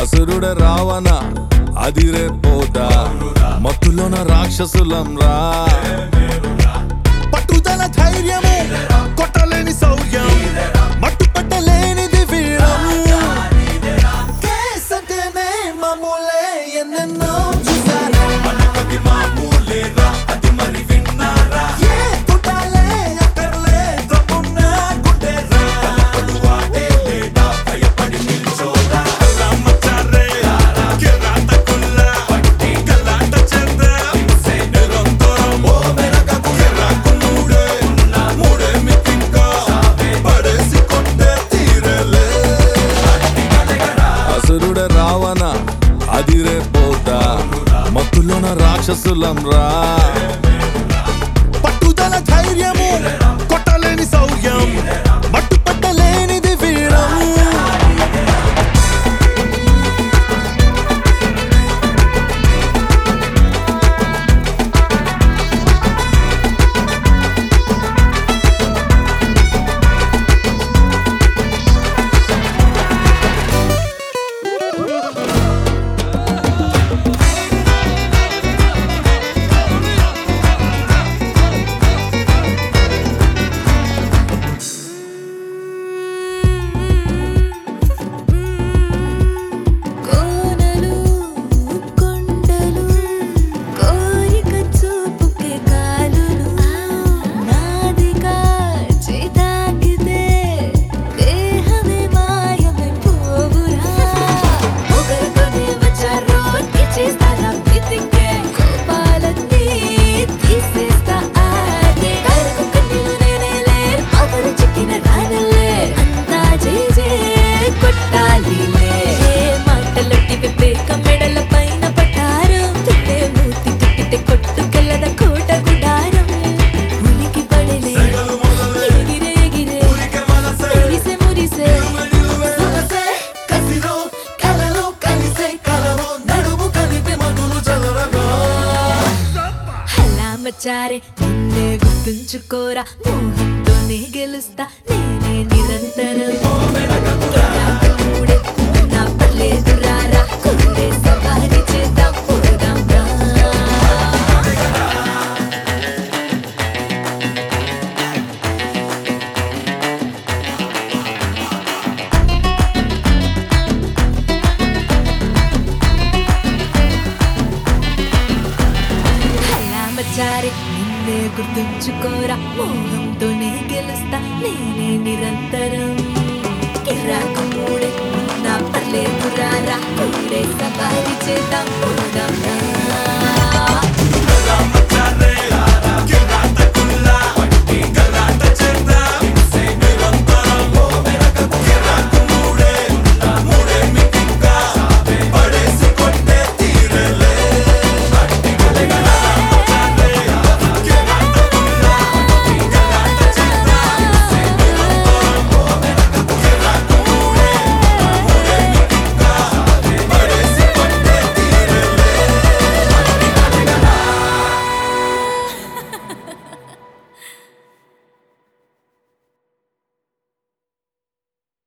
అసురుడ రావణ అదిరే పోతా మత్తులోన రాక్షసులం రా పట్టుదల ధైర్యము కొట్టలేని శౌర్యం మట్టు పట్టలేనిది వీరం కేసంటేనే మామూలే ఎన్నెన్నో చూసారా ఏ పుట్టాలే అక్కర్లే దమ్మున్నా గుండెరా అసురుడ రావణ అదిరే పోతా మత్తులోన రాక్షసులం రా పట్టుదల ధైర్యము కొట్టలేని శౌర్యం మట్టు పట్టలేనిది వీరం కోనలు కొండలు కోరిక చూపుకే కాలులు నాదిగా చేతాకితే దేహమే మాయమే పోవురా ఒకరితోనే వచ్చారో చేస్తారా పితికే కోపాలన్నీ తీసేస్తా ఆగే కరకు కన్నీలు నేనేలే పవరు చిక్కిన రానలే అంతా చేజే కొట్టాలిలే మాటలొట్టి వివేక మెడల పైన పటారం తిట్టే మూతి తిట్టితే కొట్టుకెళ్ళద కోట గుడారం ఉలికి పడలే ఎగిరే ఎగిరే మురిసే మురిసే సొగసే కసిలో కలలో కలిసే కలలో నడుము కలిపే మధులు చదరగా హలా మచారే నిన్నే గుర్తుంచుకోరా మోహంతోనే గెలుస్తా నేనే నిరంతరం మూడే నా పర్లేదు రారా కుర్రే సవారి చేద్దాం పోదాం రా అలా మచారి నిన్నే గుర్తుంచుకోరా మోహంతోనే గెలుస్తా నేనే నిరంతరం కిరాకు మూడే నా పర్లేదు రారా కూడే సవారి చేద్దాం పోదాం రా